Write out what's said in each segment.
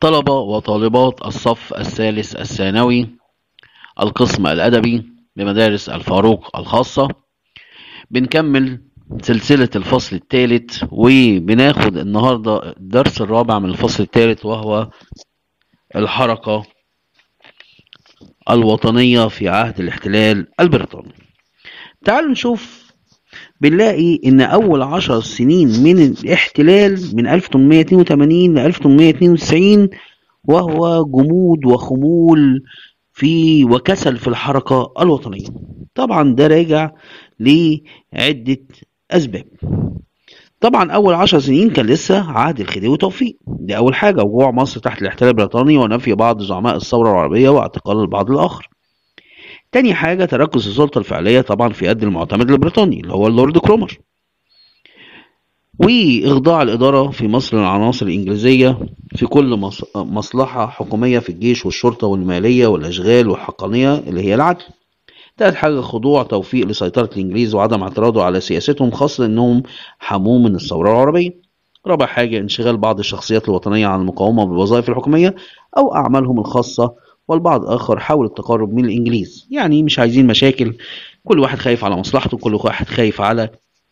طلبة وطالبات الصف الثالث الثانوي القسم الأدبي بمدارس الفاروق الخاصة بنكمل سلسلة الفصل الثالث وبناخد النهاردة الدرس الرابع من الفصل الثالث وهو الحركة الوطنية في عهد الاحتلال البريطاني تعالوا نشوف بنلاقي ان اول عشر سنين من الاحتلال من 1882 ل 1892 وهو جمود وخمول في وكسل في الحركة الوطنية طبعا ده راجع لعدة أسباب طبعا أول عشر سنين كان لسه عهد الخديوي توفيق دي أول حاجة وقوع مصر تحت الاحتلال البريطاني ونفي بعض زعماء الثورة العربية واعتقال البعض الآخر تاني حاجة تركز السلطة الفعلية طبعا في يد المعتمد البريطاني اللي هو اللورد كرومر وإخضاع الإدارة في مصر للعناصر الإنجليزية في كل مصلحة حكومية في الجيش والشرطة والمالية والأشغال والحقانية اللي هي العدل تالت حاجة خضوع توفيق لسيطرة الإنجليز وعدم اعتراضه على سياستهم خاصة أنهم حموا من الثورة العربية رابع حاجة انشغال بعض الشخصيات الوطنية عن المقاومة بالوظائف الحكومية أو أعمالهم الخاصة والبعض آخر حاول التقرب من الإنجليز يعني مش عايزين مشاكل كل واحد خايف على مصلحته كل واحد خايف على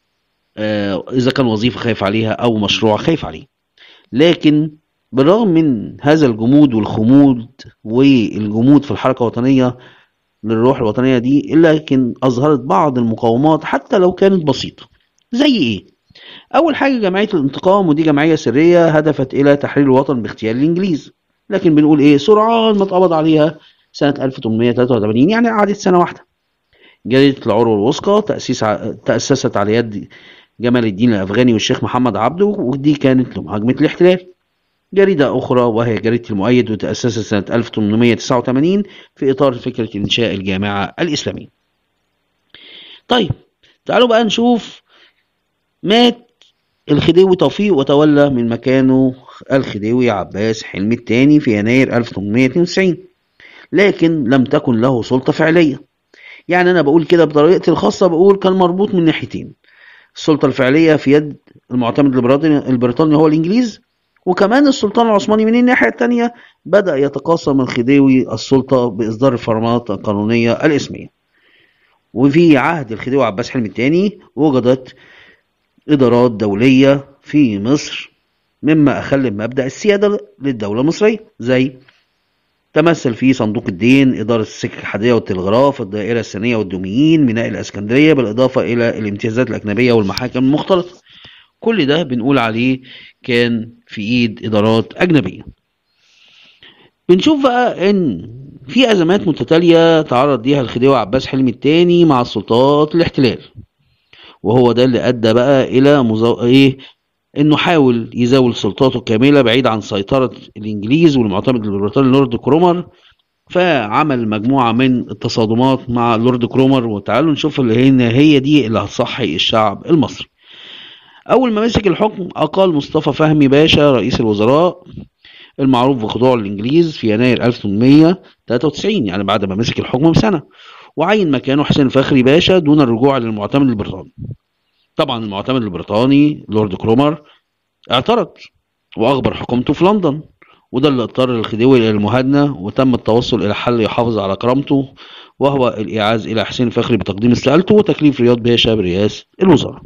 آه إذا كان وظيفة خايف عليها أو مشروع خايف عليه لكن بالرغم من هذا الجمود والخمود والجمود في الحركة الوطنية للروح الوطنية دي لكن أظهرت بعض المقاومات حتى لو كانت بسيطة زي إيه؟ أول حاجة جمعية الانتقام ودي جمعية سرية هدفت إلى تحرير الوطن باغتيال الإنجليز لكن بنقول إيه سرعان ما اتقبض عليها سنة 1883 يعني قعدت سنة واحدة جريدة العروة الوثقى تأسيس تأسست على يد جمال الدين الأفغاني والشيخ محمد عبده ودي كانت لمهاجمة الاحتلال جريدة أخرى وهي جريدة المؤيد وتأسست سنة 1889 في إطار فكرة إنشاء الجامعة الإسلامية. طيب تعالوا بقى نشوف مات الخديوي توفيق وتولى من مكانه الخديوي عباس حلمي الثاني في يناير 1892 لكن لم تكن له سلطة فعلية يعني أنا بقول كده بطريقتي الخاصة بقول كان مربوط من ناحيتين السلطة الفعلية في يد المعتمد البريطاني هو الإنجليز وكمان السلطان العثماني من الناحية الثانية بدأ يتقاسم الخديوي السلطة بإصدار الفرمانات القانونية الإسمية وفي عهد الخديوي عباس حلمي الثاني وجدت إدارات دولية في مصر مما أخل بمبدأ السيادة للدولة المصرية زي تمثل فيه صندوق الدين إدارة السكك الحديدية والتلغراف الدائرة الثانية والدوميين ميناء الإسكندرية بالإضافة إلى الامتيازات الأجنبية والمحاكم المختلطة كل ده بنقول عليه كان في ايد ادارات اجنبيه بنشوف بقى ان في ازمات متتاليه تعرض ليها الخديوي عباس حلمي الثاني مع السلطات الاحتلال وهو ده اللي ادى بقى الى مزو... ايه انه حاول يزاول سلطاته الكامله بعيد عن سيطره الانجليز والمعتمد البريطاني لورد كرومر فعمل مجموعه من التصادمات مع لورد كرومر وتعالوا نشوف اللي هنا هي دي اللي هتصحي الشعب المصري أول ما مسك الحكم أقال مصطفى فهمي باشا رئيس الوزراء المعروف بخضوع الإنجليز في يناير 1893 يعني بعد ما مسك الحكم بسنة وعين مكانه حسين فخري باشا دون الرجوع للمعتمد البريطاني طبعا المعتمد البريطاني لورد كرومر اعترض وأخبر حكومته في لندن وده اللي اضطر الخديوي إلى المهادنة وتم التوصل إلى حل يحافظ على كرامته وهو الإعاز إلى حسين فخري بتقديم استقالته وتكليف رياض باشا برئاسة الوزراء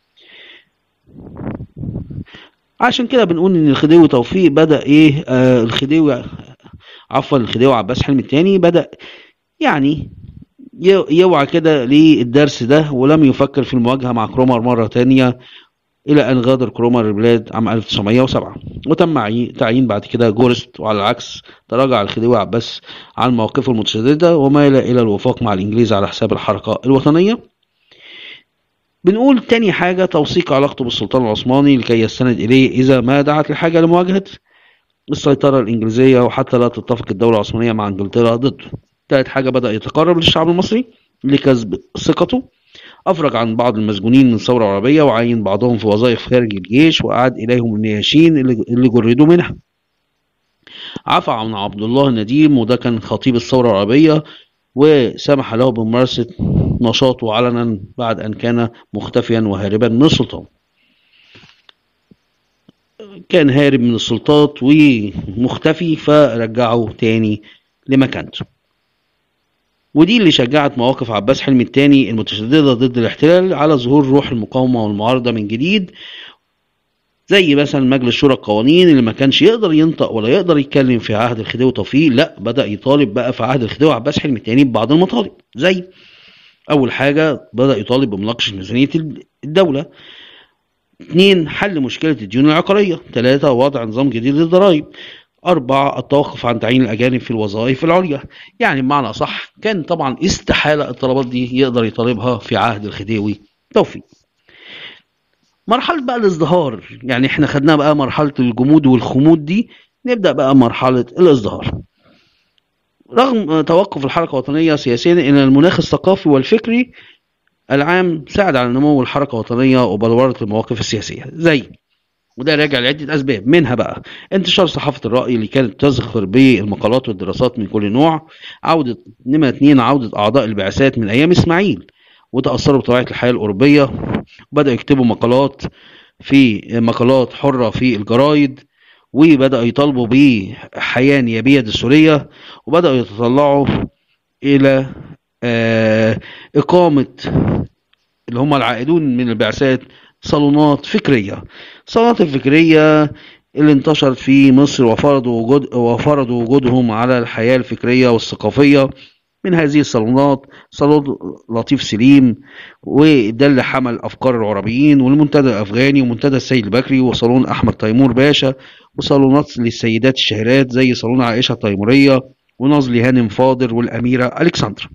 عشان كده بنقول ان الخديوي توفيق بدا ايه آه الخديوي عفوا الخديوي عباس حلمي الثاني بدا يعني يوعى كده للدرس ده ولم يفكر في المواجهه مع كرومر مره تانية الى ان غادر كرومر البلاد عام 1907 وتم تعيين بعد كده جورست وعلى العكس تراجع الخديوي عباس عن مواقفه المتشدده ومال الى الوفاق مع الانجليز على حساب الحركه الوطنيه بنقول تاني حاجة توثيق علاقته بالسلطان العثماني لكي يستند إليه إذا ما دعت الحاجة لمواجهة السيطرة الإنجليزية وحتى لا تتفق الدولة العثمانية مع إنجلترا ضده. تالت حاجة بدأ يتقرب للشعب المصري لكسب ثقته أفرج عن بعض المسجونين من الثورة العربية وعين بعضهم في وظائف خارج الجيش وأعاد إليهم النياشين اللي جردوا منها. عفى عن عبد الله النديم وده كان خطيب الثورة العربية وسمح له بممارسة نشاطه علنا بعد أن كان مختفيا وهاربا من السلطان كان هارب من السلطات ومختفي فرجعه تاني لمكانته ودي اللي شجعت مواقف عباس حلمي الثاني المتشددة ضد الاحتلال على ظهور روح المقاومة والمعارضة من جديد زي مثلا مجلس شورى القوانين اللي ما كانش يقدر ينطق ولا يقدر يتكلم في عهد الخديوي توفيق لا بدأ يطالب بقى في عهد الخديوي عباس حلمي الثاني ببعض المطالب زي أول حاجة بدأ يطالب بمناقشة ميزانية الدولة اثنين حل مشكلة الديون العقارية ثلاثة وضع نظام جديد للضرائب أربعة التوقف عن تعيين الأجانب في الوظائف العليا يعني بمعنى صح كان طبعا استحالة الطلبات دي يقدر يطالبها في عهد الخديوي توفيق مرحلة بقى الازدهار يعني احنا خدنا بقى مرحلة الجمود والخمود دي نبدأ بقى مرحلة الازدهار رغم توقف الحركة الوطنية سياسيا إن المناخ الثقافي والفكري العام ساعد على نمو الحركة الوطنية وبلورة المواقف السياسية زي وده راجع لعدة أسباب منها بقى انتشار صحافة الرأي اللي كانت تزخر بالمقالات والدراسات من كل نوع عودة نمرة اتنين عودة أعضاء البعثات من أيام إسماعيل وتأثروا بطبيعة الحياة الأوروبية وبدأوا يكتبوا مقالات في مقالات حرة في الجرايد وبدأوا يطالبوا بحياة نيابية دستورية وبدأوا يتطلعوا إلى إقامة اللي هم العائدون من البعثات صالونات فكرية الصالونات الفكرية اللي انتشرت في مصر وفرضوا وجود وفرضوا وجودهم على الحياة الفكرية والثقافية من هذه الصالونات صالون لطيف سليم وده اللي حمل أفكار العربيين والمنتدى الأفغاني ومنتدى السيد البكري وصالون أحمد تيمور باشا وصالونات للسيدات الشهيرات زي صالون عائشة التيمورية ونازلي هانم فاضل والأميرة ألكسندرا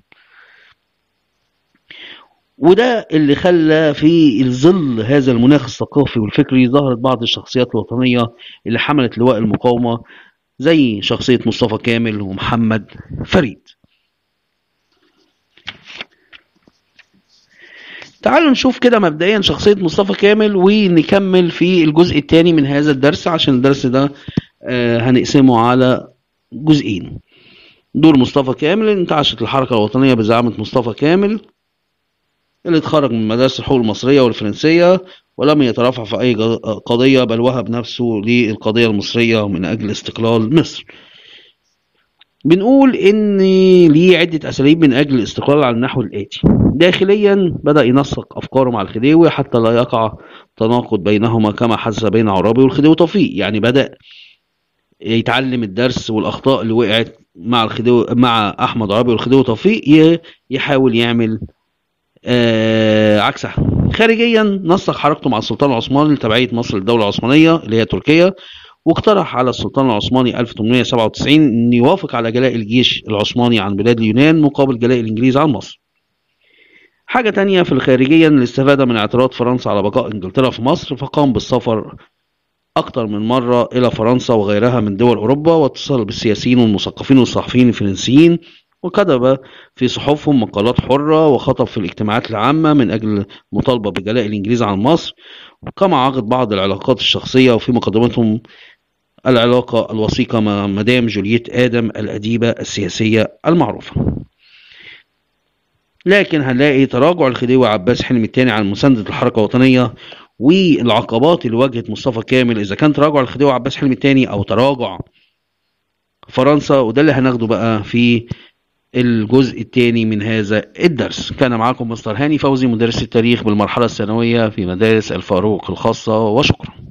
وده اللي خلى في ظل هذا المناخ الثقافي والفكري ظهرت بعض الشخصيات الوطنية اللي حملت لواء المقاومة زي شخصية مصطفى كامل ومحمد فريد تعالوا نشوف كده مبدئيا شخصية مصطفى كامل ونكمل في الجزء الثاني من هذا الدرس عشان الدرس ده هنقسمه على جزئين دور مصطفى كامل انتعشت الحركة الوطنية بزعامة مصطفى كامل اللي اتخرج من مدارس الحقوق المصرية والفرنسية ولم يترافع في أي قضية بل وهب نفسه للقضية المصرية من أجل استقلال مصر بنقول إن ليه عدة أساليب من أجل الاستقلال على النحو الآتي داخليا بدأ ينسق أفكاره مع الخديوي حتى لا يقع تناقض بينهما كما حدث بين عرابي والخديوي توفيق يعني بدأ يتعلم الدرس والأخطاء اللي وقعت مع الخديوي مع أحمد عرابي والخديوي توفيق يحاول يعمل آه عكسها خارجيا نسق حركته مع السلطان العثماني لتبعية مصر للدولة العثمانية اللي هي تركيا واقترح على السلطان العثماني 1897 أن يوافق على جلاء الجيش العثماني عن بلاد اليونان مقابل جلاء الإنجليز عن مصر حاجة تانية في الخارجيا الاستفادة من اعتراض فرنسا على بقاء انجلترا في مصر فقام بالسفر أكثر من مرة إلى فرنسا وغيرها من دول أوروبا واتصل بالسياسيين والمثقفين والصحفيين الفرنسيين وكتب في صحفهم مقالات حرة وخطب في الاجتماعات العامة من أجل مطالبة بجلاء الإنجليز عن مصر وكما عقد بعض العلاقات الشخصية وفي مقدمتهم العلاقة الوثيقة مع مدام جولييت آدم الأديبة السياسية المعروفة لكن هنلاقي تراجع الخديوي عباس حلمي الثاني عن مساندة الحركة الوطنية والعقبات اللي واجهت مصطفى كامل إذا كان تراجع الخديوي عباس حلمي الثاني أو تراجع فرنسا وده اللي هناخده بقى في الجزء الثاني من هذا الدرس كان معكم مستر هاني فوزي مدرس التاريخ بالمرحلة الثانوية في مدارس الفاروق الخاصة وشكرا